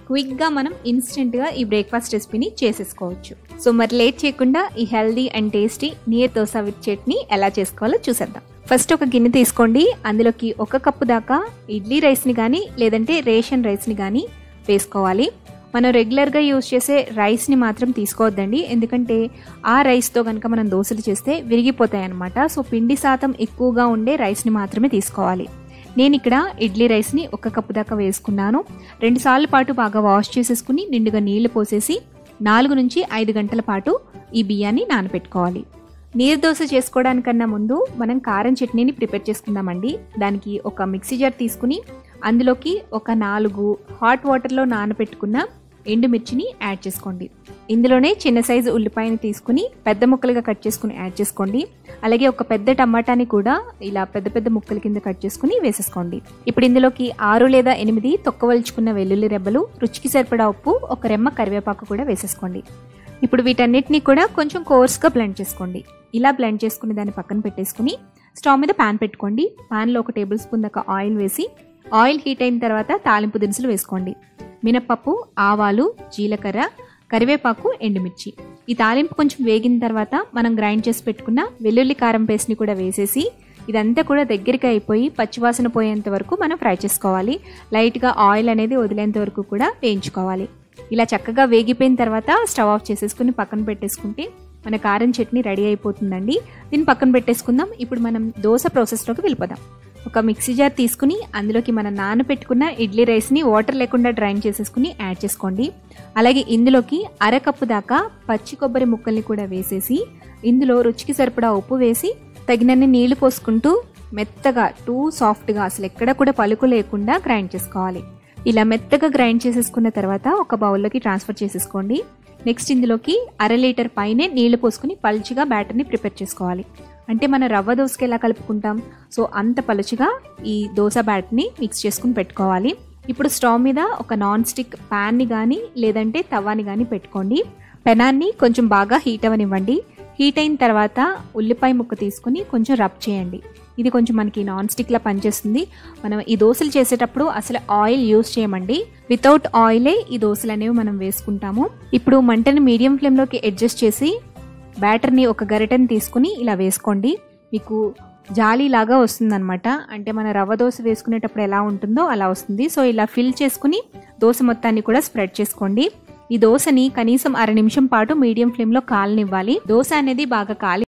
క్విక్గా మనం ఇన్స్టెంట్గా ఈ బ్రేక్ఫాస్ట్ రెసిపీని చేసేసుకోవచ్చు సో మరి లేట్ చేయకుండా ఈ healthy and tasty neer dosa with chutney ఎలా చేసుకోవాలో చూసేద్దాం ఫస్ట్ ఒక గిన్నె తీసుకోండి అందులోకి ఒక కప్పు దాకా ఇడ్లీ రైస్ని కానీ లేదంటే రేషన్ రైస్ని కానీ వేసుకోవాలి మనం రెగ్యులర్గా యూజ్ చేసే రైస్ని మాత్రం తీసుకోవద్దండి ఎందుకంటే ఆ రైస్తో కనుక మనం దోశలు చేస్తే విరిగిపోతాయి అన్నమాట సో పిండి శాతం ఎక్కువగా ఉండే రైస్ని మాత్రమే తీసుకోవాలి నేను ఇక్కడ ఇడ్లీ రైస్ని ఒక కప్పు దాకా వేసుకున్నాను రెండు సార్లు పాటు బాగా వాష్ చేసేసుకుని నిండుగా నీళ్లు పోసేసి నాలుగు నుంచి ఐదు గంటల పాటు ఈ బియ్యాన్ని నానబెట్టుకోవాలి నీరు దోశ చేసుకోవడానికన్నా ముందు మనం కారం చట్నీని ప్రిపేర్ చేసుకుందామండి దానికి ఒక మిక్సీ జార్ తీసుకుని అందులోకి ఒక నాలుగు హాట్ వాటర్లో నానబెట్టుకున్న ఎండుమిర్చిని యాడ్ చేసుకోండి ఇందులోనే చిన్న సైజు ఉల్లిపాయని తీసుకుని పెద్ద ముక్కలుగా కట్ చేసుకుని యాడ్ చేసుకోండి అలాగే ఒక పెద్ద టమాటాని కూడా ఇలా పెద్ద పెద్ద ముక్కల కింద కట్ చేసుకుని వేసేసుకోండి ఇప్పుడు ఇందులోకి ఆరు లేదా ఎనిమిది తొక్కవలుచుకున్న వెల్లుల్లి రెబ్బలు రుచికి సరిపడా ఉప్పు ఒక రెమ్మ కరివేపాకు కూడా వేసేసుకోండి ఇప్పుడు వీటన్నిటిని కూడా కొంచెం కోర్స్గా బ్లెండ్ చేసుకోండి ఇలా బ్లెండ్ చేసుకుని దాన్ని పక్కన పెట్టేసుకుని స్టవ్ మీద ప్యాన్ పెట్టుకోండి ప్యాన్లో ఒక టేబుల్ స్పూన్ దాకా ఆయిల్ వేసి ఆయిల్ హీట్ అయిన తర్వాత తాలింపు దినుసులు వేసుకోండి మినప్పప్పు ఆవాలు జీలకర్ర కరివేపాకు ఎండుమిర్చి ఈ తాలింపు కొంచెం వేగిన తర్వాత మనం గ్రైండ్ చేసి పెట్టుకున్న వెల్లుల్లి కారం పేస్ట్ని కూడా వేసేసి ఇదంతా కూడా దగ్గరికి అయిపోయి పచ్చివాసన పోయేంత వరకు మనం ఫ్రై చేసుకోవాలి లైట్గా ఆయిల్ అనేది వదిలేంత వరకు కూడా వేయించుకోవాలి ఇలా చక్కగా వేగిపోయిన తర్వాత స్టవ్ ఆఫ్ చేసేసుకుని పక్కన పెట్టేసుకుంటే మన కారం చట్నీ రెడీ అయిపోతుందండి దీన్ని పక్కన పెట్టేసుకుందాం ఇప్పుడు మనం దోశ ప్రాసెస్లోకి వెళ్ళిపోదాం ఒక మిక్సీ జార్ తీసుకుని అందులోకి మనం నానబెట్టుకున్న ఇడ్లీ రైస్ని వాటర్ లేకుండా డ్రైన్ చేసేసుకుని యాడ్ చేసుకోండి అలాగే ఇందులోకి అరకప్పు దాకా పచ్చి కొబ్బరి ముక్కల్ని కూడా వేసేసి ఇందులో రుచికి సరిపడా ఉప్పు వేసి తగినన్ని నీళ్లు పోసుకుంటూ మెత్తగా టూ సాఫ్ట్గా అసలు ఎక్కడ కూడా పలుకు లేకుండా గ్రైండ్ చేసుకోవాలి ఇలా మెత్తగా గ్రైండ్ చేసేసుకున్న తర్వాత ఒక బౌల్లోకి ట్రాన్స్ఫర్ చేసేసుకోండి నెక్స్ట్ ఇందులోకి అర లీటర్ పైనే నీళ్లు పోసుకుని పల్చిగా బ్యాటర్ని ప్రిపేర్ చేసుకోవాలి అంటే మన రవ్వ దోశకి ఎలా కలుపుకుంటాం సో అంత పలుచగా ఈ దోశ బ్యాటర్ని మిక్స్ చేసుకుని పెట్టుకోవాలి ఇప్పుడు స్టవ్ మీద ఒక నాన్ స్టిక్ ప్యాన్ని కానీ లేదంటే తవాని కానీ పెట్టుకోండి పెనాన్ని కొంచెం బాగా హీట్ అవ్వనివ్వండి హీట్ అయిన తర్వాత ఉల్లిపాయ ముక్క తీసుకుని కొంచెం రబ్ చేయండి ఇది కొంచెం మనకి నాన్ స్టిక్లా పనిచేస్తుంది మనం ఈ దోశలు చేసేటప్పుడు అసలు ఆయిల్ యూస్ చేయమండి వితౌట్ ఆయిలే ఈ దోశలు అనేవి మనం వేసుకుంటాము ఇప్పుడు మంటని మీడియం ఫ్లేమ్లోకి అడ్జస్ట్ చేసి బ్యాటర్ని ఒక గరిటెని తీసుకుని ఇలా వేసుకోండి మీకు జాలీ లాగా వస్తుందన్నమాట అంటే మన రవ్వ దోశ వేసుకునేటప్పుడు ఎలా ఉంటుందో అలా వస్తుంది సో ఇలా ఫిల్ చేసుకుని దోశ మొత్తాన్ని కూడా స్ప్రెడ్ చేసుకోండి ఈ దోశని కనీసం అర నిమిషం పాటు మీడియం ఫ్లేమ్లో కాలనివ్వాలి దోశ అనేది బాగా కాలి